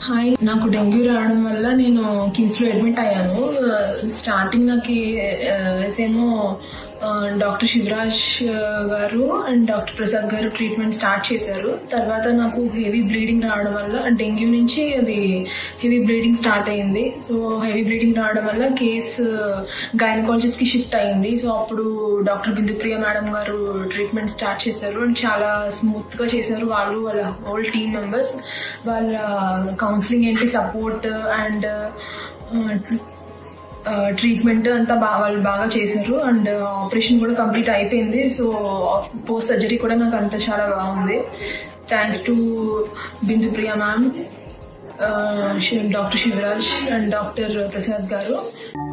hi నాకు dengue రావడం వల్ల నేను కిమ్స్ లో అడ్మిట్ అయ్యాను స్టార్టింగ్ నాకు ఏమో డాక్టర్ శివరాజ్ గారు అండ్ డాక్టర్ ప్రసాద్ గారు ట్రీట్మెంట్ స్టార్ట్ చేశారు తర్వాత నాకు హెవీ బ్లీడింగ్ రావడం వల్ల డెంగ్యూ నుంచి అది హెవీ బ్లీడింగ్ స్టార్ట్ అయింది సో హెవీ బ్లీడింగ్ రావడం వల్ల కేసు గైనకాలజిస్ట్ కి షిఫ్ట్ అయింది సో అప్పుడు డాక్టర్ బిందుప్రియ మేడం గారు ట్రీట్మెంట్ స్టార్ట్ చేశారు అండ్ చాలా స్మూత్ గా చేశారు వాళ్ళు వాళ్ళ హోల్ టీమ్ మెంబర్స్ వాళ్ళ కౌన్సిలింగ్ ఏంటి సపోర్ట్ అండ్ ట్రీట్మెంట్ అంతా బాగా వాళ్ళు బాగా చేశారు అండ్ ఆపరేషన్ కూడా కంప్లీట్ అయిపోయింది సో పోస్ట్ సర్జరీ కూడా నాకు అంత చాలా బాగుంది thanks to Bindu Priya ma'am doctor Shivaraj and doctor Prasad గారు